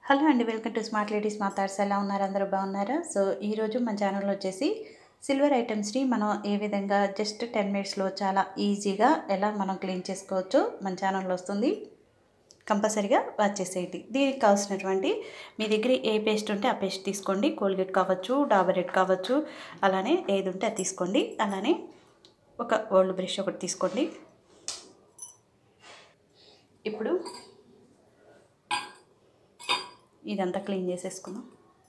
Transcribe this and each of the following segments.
hello అండి welcome to smart ladies మాట్లాడ్స్ ఎలా ఉన్నారు అందరూ బాగున్నారా సో ఈరోజు మన ఛానల్లో వచ్చేసి సిల్వర్ ఐటమ్స్ని మనం ఏ విధంగా జస్ట్ టెన్ మినిట్స్లో చాలా ఈజీగా ఎలా మనం క్లీన్ చేసుకోవచ్చో మన ఛానల్లో వస్తుంది కంపల్సరీగా వాచ్ చేసేయండి దీనికి కావాల్సినటువంటి మీ దగ్గర ఏ పేస్ట్ ఉంటే ఆ పేస్ట్ తీసుకోండి కోల్గేట్ కావచ్చు డాబర్ రెడ్ కావచ్చు అలానే ఏది ఉంటే అది తీసుకోండి అలానే ఒక ఓల్డ్ బ్రష్ ఒకటి తీసుకోండి ఇప్పుడు ఇదంతా క్లీన్ చేసేసుకుందాం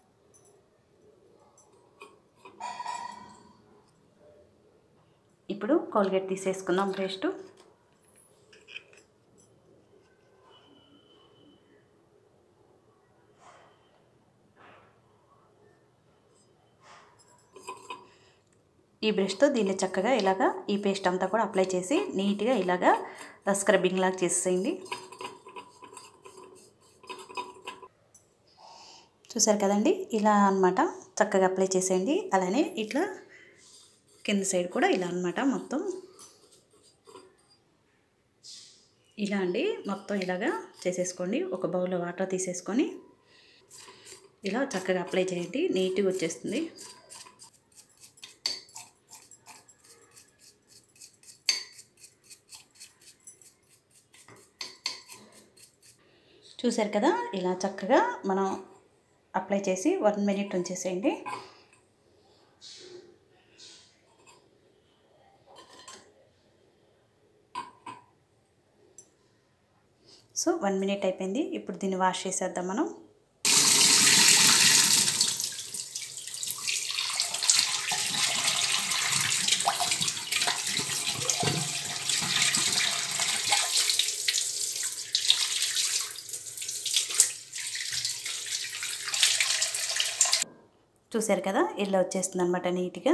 ఇప్పుడు కోల్గేట్ తీసేసుకుందాం పేస్ట్ ఈ బ్రష్తో దీన్ని చక్కగా ఇలాగా ఈ పేస్ట్ అంతా కూడా అప్లై చేసి నీట్గా ఇలాగా స్క్రబ్బింగ్ లాగా చేసేయండి చూసారు కదండి ఇలా అనమాట చక్కగా అప్లై చేసేయండి అలానే ఇట్లా కింద సైడ్ కూడా ఇలా అనమాట మొత్తం ఇలా అండి మొత్తం ఇలాగా చేసేసుకోండి ఒక బౌల్లో వాటర్ తీసేసుకొని ఇలా చక్కగా అప్లై చేయండి నీట్గా వచ్చేస్తుంది చూసారు కదా ఇలా చక్కగా మనం అప్లై చేసి వన్ మినిట్ ఉంచేసేయండి సో వన్ మినిట్ అయిపోయింది ఇప్పుడు దీన్ని వాష్ చేసేద్దాం మనం చూసారు కదా ఇలా వచ్చేస్తుంది అనమాట నీట్గా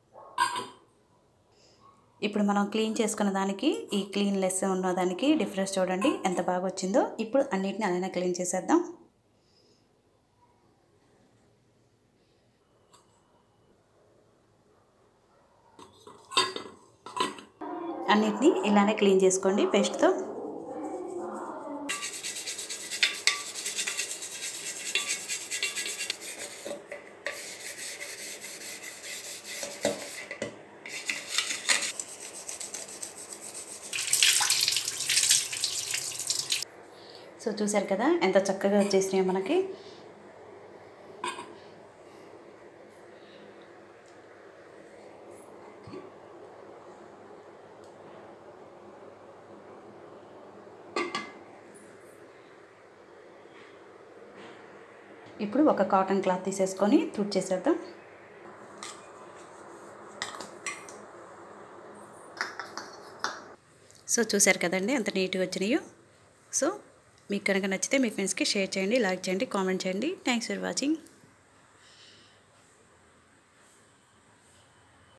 ఇప్పుడు మనం క్లీన్ చేసుకున్న దానికి ఈ క్లీన్లెస్ ఉన్న దానికి డిఫరెన్స్ చూడండి ఎంత బాగా వచ్చిందో ఇప్పుడు అన్నిటిని అలానే క్లీన్ చేసేద్దాం అన్నిటినీ ఇలానే క్లీన్ చేసుకోండి పేస్ట్తో సో చూసారు కదా ఎంత చక్కగా వచ్చేసినాయో మనకి ఇప్పుడు ఒక కాటన్ క్లాత్ తీసేసుకొని తుడిచేసేద్దాం సో చూసారు కదండి ఎంత నీట్గా వచ్చినాయో సో మీకు కనుక నచ్చితే మీ ఫ్రెండ్స్కి షేర్ చేయండి లైక్ చేయండి కామెంట్ చేయండి థ్యాంక్స్ ఫర్ వాచింగ్